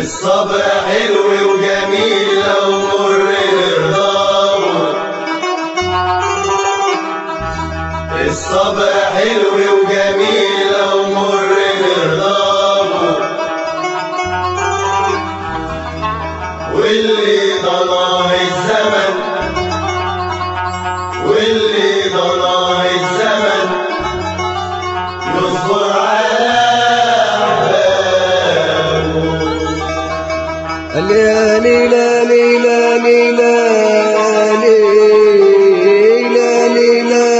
الصبر حلو وجميل لو مر نرضاه الصبر حلو وجميل لو مر نرضاه واللي ضناه الزمن واللي ضناه الزمن يصبر على أحبابه لا لي لا لي لا لي لا لي لا لي لا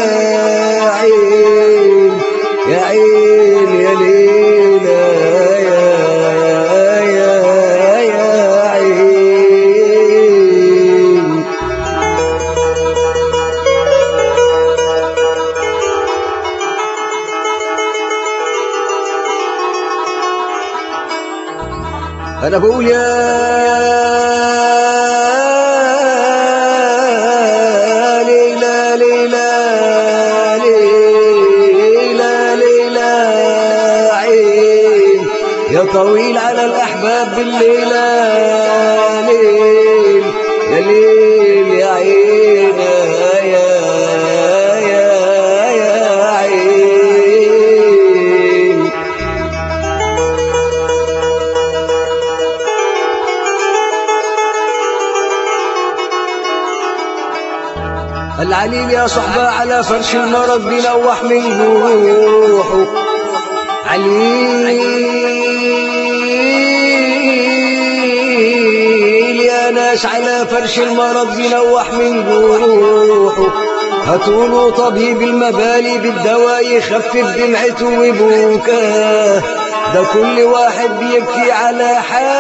عين يا عين يا ليلى يا يا يا عين انا بقول يا ليلى ليلى ليلى ليلى عين يا طويل على الاحباب بالليلة ليل يا ليل يا عين يا يا يا عين العليل يا صحبة على فرش المرض بيلوح من روحه عليل يا ناس على فرش المرض بيلوح من روحه هتقولوا طبيب المبالي بالدواء يخفف دمعته وبوكاه ده كل واحد بيبكي على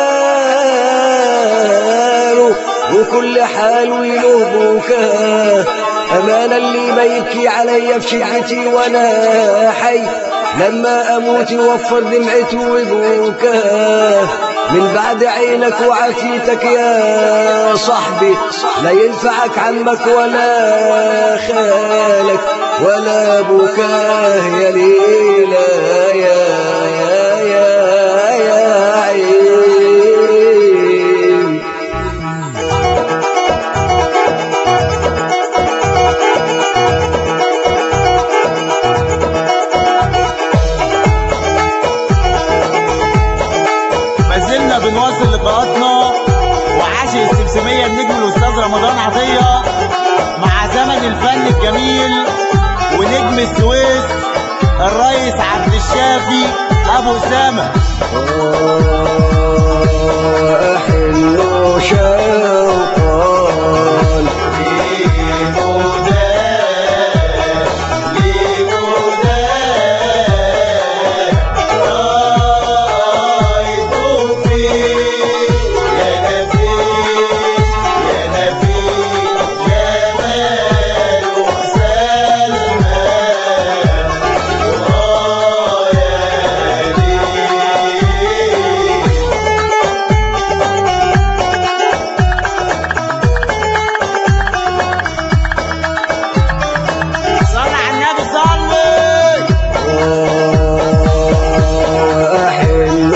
حاله وكل حال وله بكاه أمانة اللي ما يبكي عليا في شدتي وأنا حي لما أموت يوفر دمعته وبكاه من بعد عينك وعافيتك يا صاحبي لا ينفعك عمك ولا خالك ولا بكاه يا ليلى يا يا يا يا عين ما زلنا بنواصل لقاءاتنا وعاشق السمسمية النجم الأستاذ رمضان عطية مع زمن الفن الجميل ونجم السويس الريس عبد الشافي أبو أسامة أحل شوقان صلى على النبي صلي أحل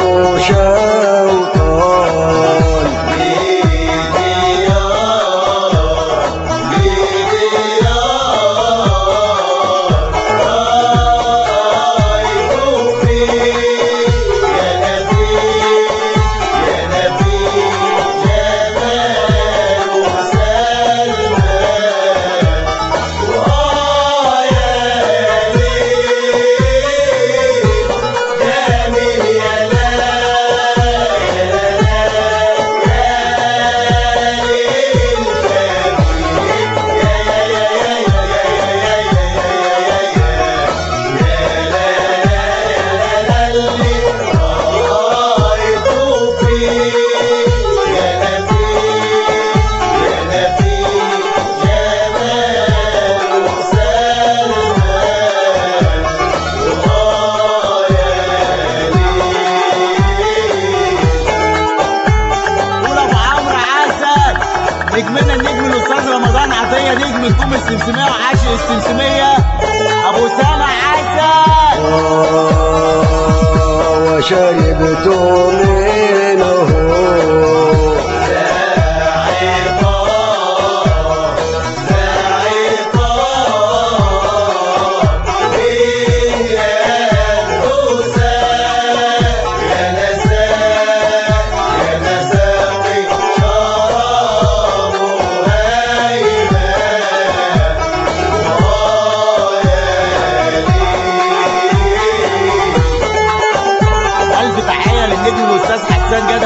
شوقان قول أبو عمرو عسل نجمنا النجم الأستاذ رمضان عطية نجم نجوم السمسمية وعاشق السمسمية أبو أسامة عسل وشربت منه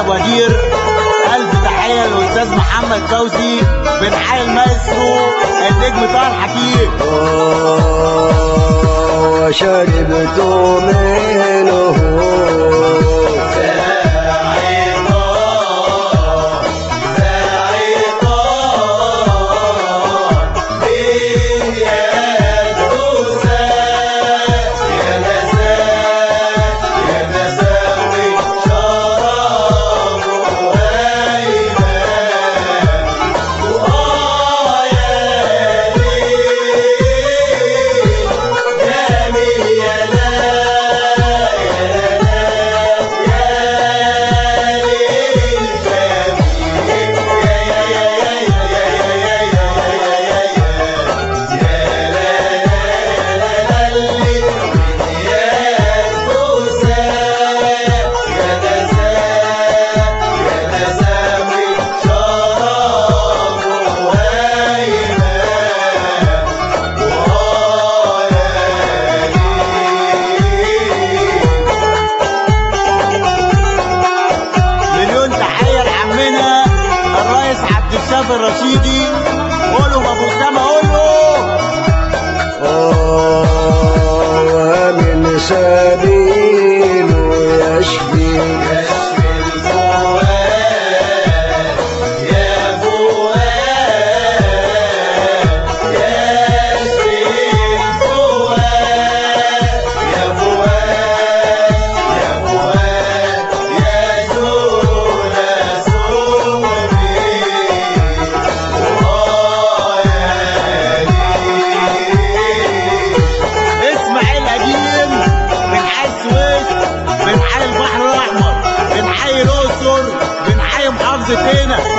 ابو ادير الف تحيه للاستاذ محمد فوزي بنحيي المايسترو النجم طه الحكيم وشربت منه مليون تحيه لعمنا الرئيس عبد الشافي الرشيدي قولوا ابو اسامه قولوا ومن سبيل يشفي اسماعيل قديم من حي السويس من حي البحر الاحمر من حي الاقصر من حي محافظه هنا